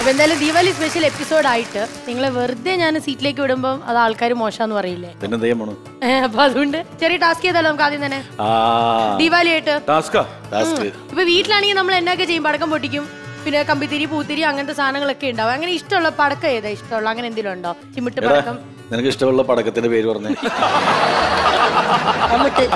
അപ്പൊ എന്തായാലും Deepavali special episode ആയിട്ട് നിങ്ങളെ വെറുതെ ഞാൻ സീറ്റിലേക്ക് വിടുമ്പോൾ അത് ആൾക്കാർ മോശമെന്ന് പറയില്ലേ പിന്നെ എന്ത് ചെയ്യാൻ പോണു ഏ, അപ്പൊ അതുകൊണ്ട് ചെറിയ ടാസ്ക് ചെയ്താലോ നമുക്ക് ആദ്യം തന്നെ ആ ദീപാവലി ആയിട്ട് ടാസ്കാ ടാസ്ക് ഇപ്പൊ വീട്ടിലാണെങ്കിൽ നമ്മൾ എന്നൊക്കെ ചെയ്യും പടക്കം പൊട്ടിക്കും പിന്നെ കമ്പിത്തിരി പൂത്തിരി അങ്ങനത്തെ സാധനങ്ങളൊക്കെ ഉണ്ടാവും അങ്ങനെ ഇഷ്ടമുള്ള പടക്കം ഏതാ ഇഷ്ടമുള്ള അങ്ങനെ എന്തെങ്കിലും ഉണ്ടോ ചിമിട്ട് എടാ പടക്കം നിനക്ക് ഇഷ്ടമുള്ള പടക്കത്തിന്റെ പേര് പറഞ്ഞേ അമ്മിട്ട്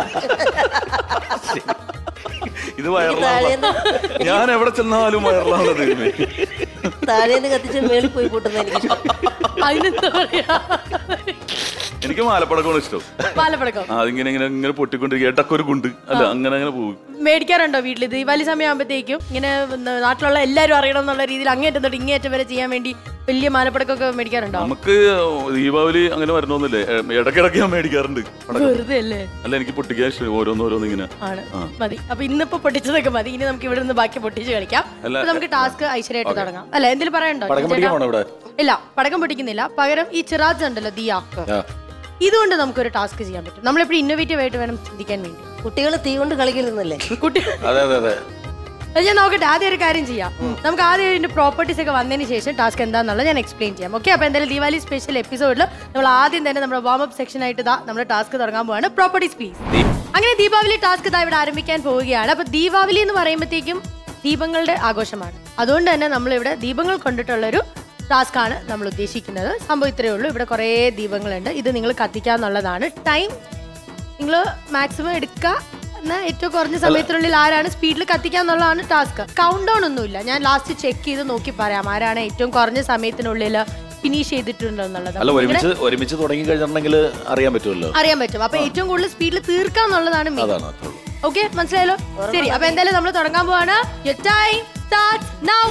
ഇത് വയറിലാണ് താഴേന്ന് ഞാൻ എവിടെ ചെന്നാലും വയറിലാണത് താഴേന്ന് കത്തിച്ച് മേളിൽ പോയി കൂട്ടുന്ന എനിക്ക് ഇഷ്ടം. അതിനെന്താ പറയാ എനിക്ക് മാലപ്പടക്കമാണ് ഇഷ്ടം പാലപ്പടക്കം ആ, അതിങ്ങനെ ഇങ്ങനെ ഇങ്ങനെ പൊട്ടിക്കൊണ്ടിരിക്കുക ഇടയ്ക്ക് ഒരു ഗുണ്ട് അല്ല അങ്ങനെ അങ്ങനെ പോകും മേടിക്കാറുണ്ടോ വീട്ടിൽ ദീപാവലി സമയമാകുമ്പോഴത്തേക്കും ഇങ്ങനെ ന- നാട്ടിലുള്ള എല്ലാവരും അറിയണം എന്നുള്ള രീതിയിൽ അങ്ങേറ്റം തൊട്ട് ഇങ്ങേറ്റം വരെ ചെയ്യാൻ വേണ്ടി വലിയ മാലപ്പടക്കമൊക്കെ മേടിക്കാറുണ്ടോ നമുക്ക് ദീപാവലി അങ്ങനെ വരണോന്നില്ലേ ഇടയ്ക്കിടയ്ക്ക് ഞാൻ മേടിക്കാറുണ്ട് പടക്കം. വെറുതെ അല്ലേ അല്ല എനിക്ക് പൊട്ടിക്കാൻ ഇഷ്ടം ഓരോന്ന് ഓരോന്ന് ഇങ്ങനെ ആണ് മതി അപ്പൊ ഇന്നിപ്പോ പൊട്ടിച്ചതൊക്കെ മതി ഇനി നമുക്ക് ഇവിടെ നിന്ന് ബാക്കി പൊട്ടിച്ച് കളിക്കാം അല്ല, അപ്പൊ നമുക്ക് ടാസ്ക് ഐശ്വര്യമായിട്ട് തുടങ്ങാം അല്ല എന്തെങ്കിലും പറയണ്ടോ പടക്കം പൊട്ടിക്കാൻ പോണോ ഇവിടെ ഇല്ല പടക്കം പൊട്ടിക്കുന്നില്ല പകരം ഈ ചിറാജ് ഉണ്ടല്ലോ ദിയ ആ. ഇതുകൊണ്ട് നമുക്കൊരു ടാസ്ക് ചെയ്യാൻ പറ്റും നമ്മളെപ്പോഴും ഇന്നോവേറ്റീവ് ആയിട്ട് വേണം ചിന്തിക്കാൻ വേണ്ടി കുട്ടികൾ തീ കൊണ്ട് കളിക്കലെന്നല്ലേ കുട്ടി അതെ അതെ അതെ അത് ഞാൻ നോക്കട്ടെ ആദ്യം ഒരു കാര്യം ചെയ്യാം നമുക്ക് ആദ്യം ഇതിന്റെ പ്രോപ്പർട്ടീസ് ഒക്കെ വന്നതിന് ശേഷം ടാസ്ക് എന്താണെന്നുള്ളത് ഞാൻ എക്സ്പ്ലെയിൻ ചെയ്യാം ഓക്കെ അപ്പൊ എന്തായാലും ദീപാവലി സ്പെഷ്യൽ എപ്പിസോഡിൽ നമ്മൾ ആദ്യം തന്നെ നമ്മുടെ വാം അപ്പ് സെക്ഷൻ ആയിട്ട് ഇതാ നമ്മുടെ ടാസ്ക് തുടങ്ങാൻ പോവാണ് പ്രോപ്പർട്ടീസ് പ്ലീസ് അങ്ങനെ ദീപാവലി ടാസ്ക് ഇതാ ഇവിടെ ആരംഭിക്കാൻ പോവുകയാണ് അപ്പൊ ദീപാവലി എന്ന് പറയുമ്പോഴത്തേക്കും ദീപങ്ങളുടെ ആഘോഷമാണ് അതുകൊണ്ട് തന്നെ നമ്മളിവിടെ ദീപങ്ങൾ കൊണ്ടിട്ടുള്ളൊരു ടാസ്ക് ആണ് നമ്മൾ ഉദ്ദേശിക്കുന്നത് സംഭവം ഇത്രയേ ഉള്ളൂ ഇവിടെ കുറേ ദീപങ്ങളുണ്ട് ഇത് നിങ്ങൾ കത്തിക്കുക എന്നുള്ളതാണ് ടൈം നിങ്ങൾ മാക്സിമം എടുക്കുക എന്നാൽ ഏറ്റവും കുറഞ്ഞ സമയത്തിനുള്ളിൽ ആരാണ് സ്പീഡിൽ കത്തിക്കുക എന്നുള്ളതാണ് ടാസ്ക് കൗണ്ട് ഡൗൺ ഒന്നുമില്ല ഞാൻ ലാസ്റ്റ് ചെക്ക് ചെയ്ത് നോക്കി പറയാം ആരാണ് ഏറ്റവും കുറഞ്ഞ സമയത്തിനുള്ളിൽ ഫിനിഷ് ചെയ്തിട്ടുണ്ടോ എന്നുള്ളത് അല്ല ഒരുമിച്ച് ഒരുമിച്ച് തുടങ്ങി കഴിഞ്ഞിട്ടുണ്ടെങ്കിൽ അറിയാൻ പറ്റുമല്ലോ അറിയാൻ പറ്റും അപ്പൊ ഏറ്റവും കൂടുതൽ സ്പീഡിൽ തീർക്കുക എന്നുള്ളതാണ് മെയിൻ അതാണ് അത്രേ ഉള്ളൂ ഓക്കെ മനസ്സിലായല്ലോ ശരി അപ്പൊ എന്തായാലും നമ്മൾ തുടങ്ങാൻ പോവാണ് Your time starts now.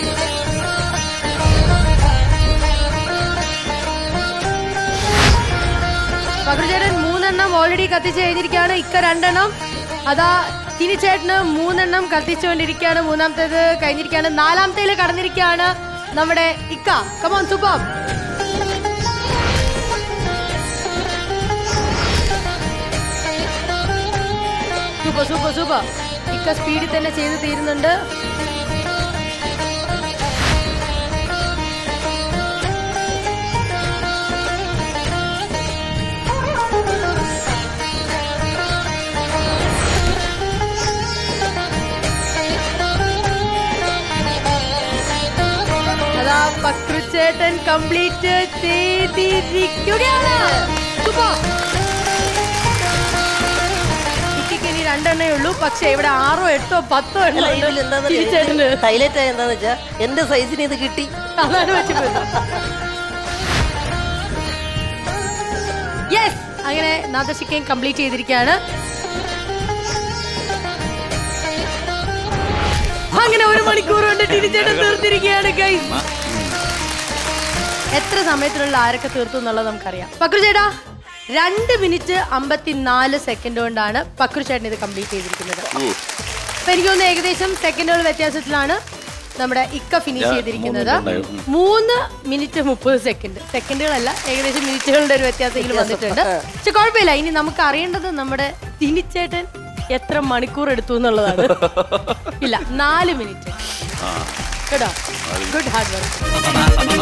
പകർചേട്ടൻ മൂന്നെണ്ണം ഓൾറെഡി കത്തിച്ച് കഴിഞ്ഞിരിക്കുകയാണ് ഇക്ക രണ്ടെണ്ണം അതാ ചേട്ടന് മൂന്നെണ്ണം കത്തിച്ചുകൊണ്ടിരിക്കുകയാണ് മൂന്നാമത്തേത് കഴിഞ്ഞിരിക്കുകയാണ് നാലാമത്തേല് കടന്നിരിക്കുകയാണ് നമ്മുടെ ഇക്ക come on super super super super ഇക്ക സ്പീഡിൽ തന്നെ ചെയ്ത് തീരുന്നുണ്ട് അതാ പക്രുച്ചേട്ടൻ കംപ്ലീറ്റ് ചെയ്തിരിക്കുകയാണ് സൂപ്പർ ഇക്കിക്ക് ഇനി രണ്ടെണ്ണേ ഉള്ളൂ പക്ഷെ ഇവിടെ ആറോ എട്ടോ പത്തോ അല്ല ഇതിൽ എന്താന്ന് ചേട്ടന് ഹൈലൈറ്റ് ആയ എന്താന്ന് വെച്ചാ എന്റെ സൈസിന് ഇത് കിട്ടി അതാണ് പറ്റിപ്പോയത് യെസ് അങ്ങനെ നാദശിക്കയും കംപ്ലീറ്റ് ചെയ്തിരിക്കുകയാണ് അങ്ങനെ ഒരു മണിക്കൂർ കൊണ്ട് ടിനിച്ചേട്ടൻ തീർത്തിരിക്കുകയാണ് ഗൈസ് എത്ര സമയത്തിനുള്ള ആരൊക്കെ തീർത്തു എന്നുള്ളത് നമുക്കറിയാം പക്രു ചേട്ടാ രണ്ട് മിനിറ്റ് അമ്പത്തിനാല് സെക്കൻഡ് കൊണ്ടാണ് പക്രു ചേട്ടൻ ഇത് കംപ്ലീറ്റ് ചെയ്തിരിക്കുന്നത് അപ്പൊ എനിക്ക് തോന്നുന്നു ഏകദേശം സെക്കൻഡുകൾ വ്യത്യാസത്തിലാണ് നമ്മുടെ ഇക്ക ഫിനിഷ് ചെയ്തിരിക്കുന്നത് മൂന്ന് മിനിറ്റ് മുപ്പത് സെക്കൻഡ് സെക്കൻഡുകളല്ല ഏകദേശം മിനിറ്റുകളുടെ ഒരു വ്യത്യാസമെങ്കിലും വന്നിട്ടുണ്ട് പക്ഷെ കുഴപ്പമില്ല ഇനി നമുക്ക് അറിയേണ്ടത് നമ്മുടെ തിനിച്ചേട്ടൻ എത്ര മണിക്കൂർ എടുത്തു എന്നുള്ളതാണ് ഇല്ല നാല് മിനിറ്റ് കേട്ടോ ഗുഡ് ഹാർഡ് വർക്ക്